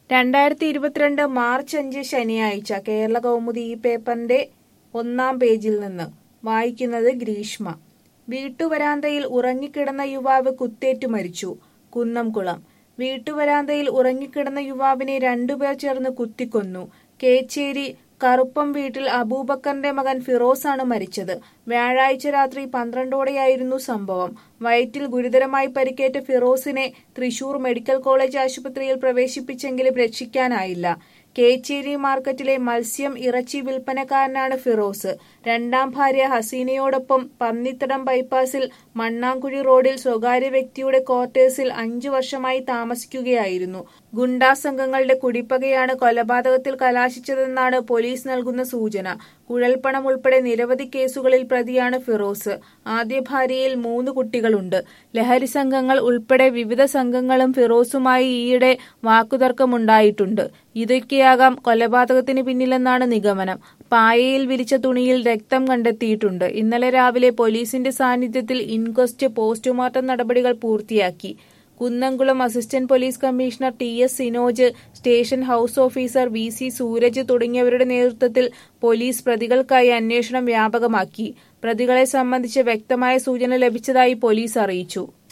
രണ്ടായിരത്തി ഇരുപത്തിരണ്ട് മാർച്ച് അഞ്ച് ശനിയാഴ്ച കേരള കൗമുദി ഈ പേപ്പറിന്റെ ഒന്നാം പേജിൽ നിന്ന് വായിക്കുന്നത് ഗ്രീഷ്മ വീട്ടുവരാന്തയിൽ ഉറങ്ങിക്കിടന്ന യുവാവ് കുത്തേറ്റു മരിച്ചു കുന്നംകുളം വീട്ടുവരാന്തയിൽ ഉറങ്ങിക്കിടന്ന യുവാവിനെ രണ്ടുപേർ ചേർന്ന് കുത്തിക്കൊന്നു കേച്ചേരി കറുപ്പം വീട്ടിൽ അബൂബക്കറിന്റെ മകൻ ഫിറോസാണ് മരിച്ചത് വ്യാഴാഴ്ച രാത്രി പന്ത്രണ്ടോടെയായിരുന്നു സംഭവം വയറ്റിൽ ഗുരുതരമായി പരിക്കേറ്റ ഫിറോസിനെ തൃശൂർ മെഡിക്കൽ കോളേജ് ആശുപത്രിയിൽ പ്രവേശിപ്പിച്ചെങ്കിലും രക്ഷിക്കാനായില്ല കേച്ചേരി മാർക്കറ്റിലെ മത്സ്യം ഇറച്ചി വിൽപ്പനക്കാരനാണ് ഫിറോസ് രണ്ടാം ഭാര്യ ഹസീനയോടൊപ്പം പന്നിത്തടം ബൈപ്പാസിൽ മണ്ണാങ്കുഴി റോഡിൽ സ്വകാര്യ വ്യക്തിയുടെ ക്വാർട്ടേഴ്സിൽ അഞ്ചു വർഷമായി താമസിക്കുകയായിരുന്നു ഗുണ്ടാ സംഘങ്ങളുടെ കുടിപ്പകയാണ് കൊലപാതകത്തിൽ കലാശിച്ചതെന്നാണ് പോലീസ് നൽകുന്ന സൂചന കുഴൽപ്പണം ഉൾപ്പെടെ നിരവധി കേസുകളിൽ പ്രതിയാണ് ഫിറോസ് ആദ്യ ഭാര്യയിൽ മൂന്ന് കുട്ടികളുണ്ട് ലഹരി സംഘങ്ങൾ ഉൾപ്പെടെ വിവിധ സംഘങ്ങളും ഫിറോസുമായി ഈയിടെ വാക്കുതർക്കമുണ്ടായിട്ടുണ്ട് ഇതൊക്കെയാകാം കൊലപാതകത്തിന് പിന്നിലെന്നാണ് നിഗമനം പായയിൽ വിരിച്ച തുണിയിൽ രക്തം കണ്ടെത്തിയിട്ടുണ്ട് ഇന്നലെ രാവിലെ പോലീസിന്റെ സാന്നിധ്യത്തിൽ ഇൻക്വസ്റ്റ് പോസ്റ്റ്മോർട്ടം നടപടികൾ പൂർത്തിയാക്കി Kunnamkulam assistant police commissioner T S Sinoj station house officer V C Sooraj തുടങ്ങിയവരുടെ നേതൃത്വത്തിൽ പോലീസ് പ്രതികൾക്കായി അന്വേഷണം വ്യാപകമാക്കി പ്രതികളെ സംബന്ധിച്ച് വ്യക്തമായ സൂചന ലഭിച്ചതായി പോലീസ് അറിയിച്ചു